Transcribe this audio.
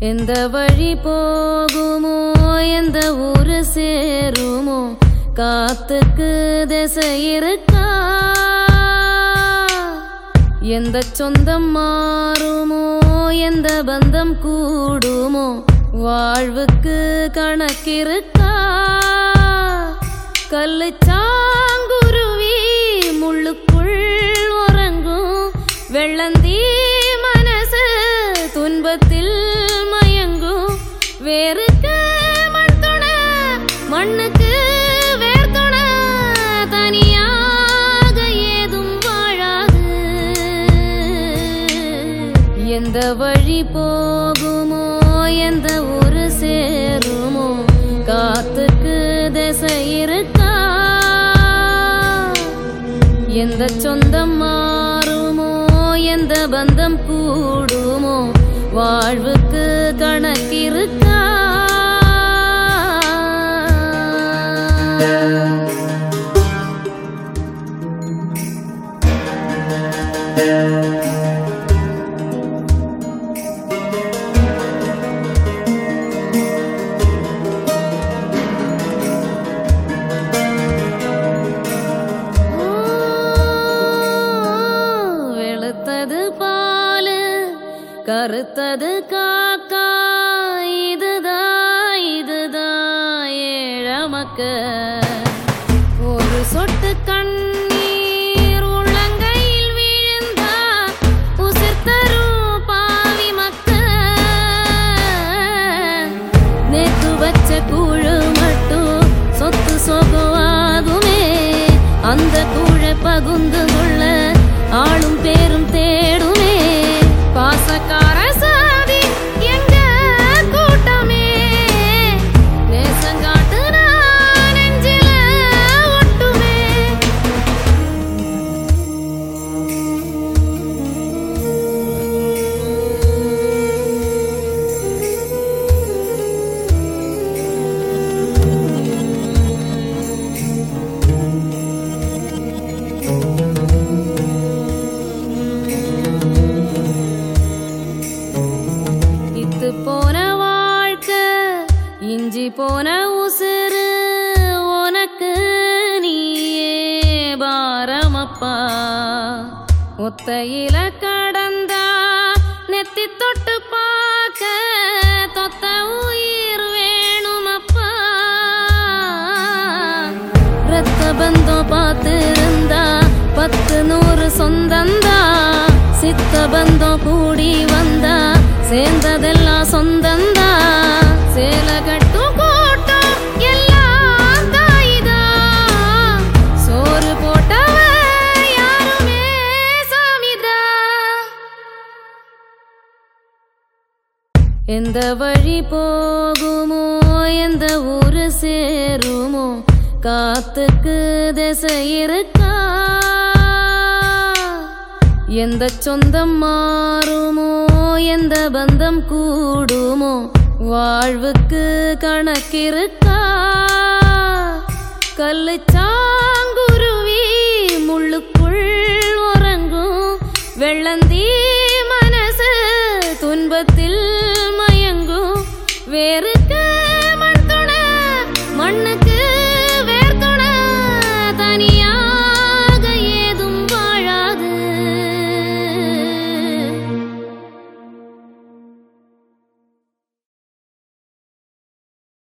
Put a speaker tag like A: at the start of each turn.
A: எந்த வழி போகுமோ எந்த ஊரு சேருமோ காத்துக்கு திசை இருக்கா எந்த சொந்தம் மாறுமோ எந்த பந்தம் கூடுமோ வாழ்வுக்கு கணக்கிருக்கா கல்லு சாங்குருவி முள்ளுக்குள் உறங்கும் வெள்ளந்தி மனசு துன்பத்தில் மயங்கும் வேருக்கு மண் துண மண்ணுக்கு வேர் துண தனியாக ஏதும் வாழாது எந்த வழி போகுமோ எந்த ஊரு சேருமோ காத்துக்கு திசை இருக்கா எந்த சொந்தம் மாறுமோ எந்த பந்தம் கூடுமோ வாழ்வுக்கு கணக்கிருக்கா வெளுத்தது பாலு கருத்தது காக்கா இதுதான் இதுதான் ஏழமக்க ஒரு சொட்டு கண்ணீர் உள்ளங்கையில் விழுந்தா உசிர் தரும் பாவி மக்க நேத்து வச்ச கூழு மட்டும் சொத்து சொகுவாகுமே அந்த கூழ பகுந்து கொள்ள ஆளும் பேரும் தேடுமே பாசக்கார சாதி எங்க கூட்டமே நேசங்காட்டு நான் நெஞ்சில ஒட்டுமே இத்து போன வாழ்க்கை இஞ்சி போன உசுறு உனக்கு நீயே பாரமப்பா ஒத்தையில கடந்தா நெத்தி தொட்டு பார்க்க தொத்த உயிர் வேணுமப்பா ரத்த பந்தம் பார்த்திருந்தா பத்து நூறு சொந்தந்தா சித்த பந்தம் கூடி வந்தா சேர்ந்ததெல்லாம் சொந்தந்தா சேல கட்டும் கூட்டம் எல்லாம் தாய்தா சோறு போட்டவ யாருமே சாமிதா எந்த வழி போகுமோ எந்த ஊரு சேருமோ காத்துக்கு திசை இருக்கா எந்த சொந்தம் மாறுமோ எந்த பந்தம் கூடுமோ வாழ்வுக்கு கணக்கிருக்கா கல்லு சாங்குருவி முள்ளுக்குள் உறங்கும் வெள்ளந்தி மனசு துன்பத்தில்